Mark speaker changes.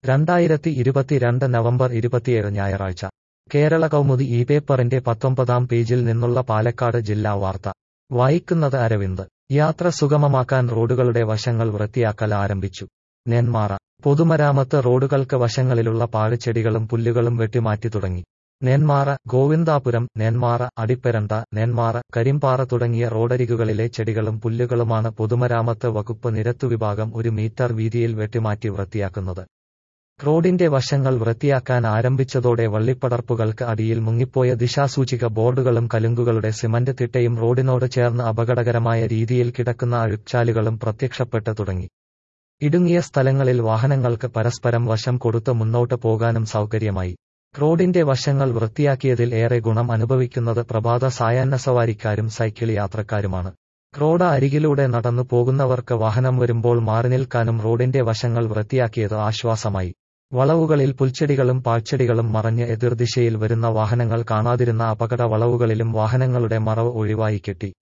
Speaker 1: രണ്ടായിരത്തി ഇരുപത്തിരണ്ട് നവംബർ ഇരുപത്തിയേഴ് ഞായറാഴ്ച കേരള കൗമുദി ഈ പേപ്പറിന്റെ പത്തൊമ്പതാം പേജിൽ നിന്നുള്ള പാലക്കാട് ജില്ലാ വാർത്ത വായിക്കുന്നത് അരവിന്ദ് യാത്ര സുഗമമാക്കാൻ റോഡുകളുടെ വശങ്ങൾ വൃത്തിയാക്കൽ ആരംഭിച്ചു നെന്മാറ പൊതുമരാമത്ത് റോഡുകൾക്ക് വശങ്ങളിലുള്ള പാഴ്ചെടികളും പുല്ലുകളും വെട്ടിമാറ്റി തുടങ്ങി നെന്മാറ ഗോവിന്ദാപുരം നെന്മാറ അടിപ്പെരണ്ട നെന്മാറ കരിമ്പാറ തുടങ്ങിയ റോഡരികുകളിലെ ചെടികളും പുല്ലുകളുമാണ് പൊതുമരാമത്ത് വകുപ്പ് നിരത്തുവിഭാഗം ഒരു മീറ്റർ വീതിയിൽ വെട്ടിമാറ്റി വൃത്തിയാക്കുന്നത് റോഡിന്റെ വശങ്ങൾ വൃത്തിയാക്കാൻ ആരംഭിച്ചതോടെ വള്ളിപ്പടർപ്പുകൾക്ക് അടിയിൽ മുങ്ങിപ്പോയ ദിശാസൂചിക ബോർഡുകളും കലുങ്കുകളുടെ സിമന്റ് തിട്ടയും റോഡിനോട് ചേർന്ന് അപകടകരമായ രീതിയിൽ കിടക്കുന്ന അഴുക്ചാലുകളും പ്രത്യക്ഷപ്പെട്ട് തുടങ്ങി ഇടുങ്ങിയ സ്ഥലങ്ങളിൽ വാഹനങ്ങൾക്ക് പരസ്പരം വശം കൊടുത്ത് മുന്നോട്ട് പോകാനും സൗകര്യമായി റോഡിന്റെ വശങ്ങൾ വൃത്തിയാക്കിയതിൽ ഏറെ ഗുണം അനുഭവിക്കുന്നത് പ്രഭാത സായാഹ്ന സവാരിക്കാരും സൈക്കിൾ യാത്രക്കാരുമാണ് റോഡ് അരികിലൂടെ നടന്നു പോകുന്നവർക്ക് വാഹനം വരുമ്പോൾ മാറി നിൽക്കാനും റോഡിന്റെ വശങ്ങൾ വൃത്തിയാക്കിയത് ആശ്വാസമായി വളവുകളിൽ പുൽച്ചെടികളും പാഴ്ചെടികളും മറഞ്ഞ് എതിർദിശയിൽ വരുന്ന വാഹനങ്ങൾ കാണാതിരുന്ന അപകട വളവുകളിലും വാഹനങ്ങളുടെ മറവ് ഒഴിവായി കെട്ടി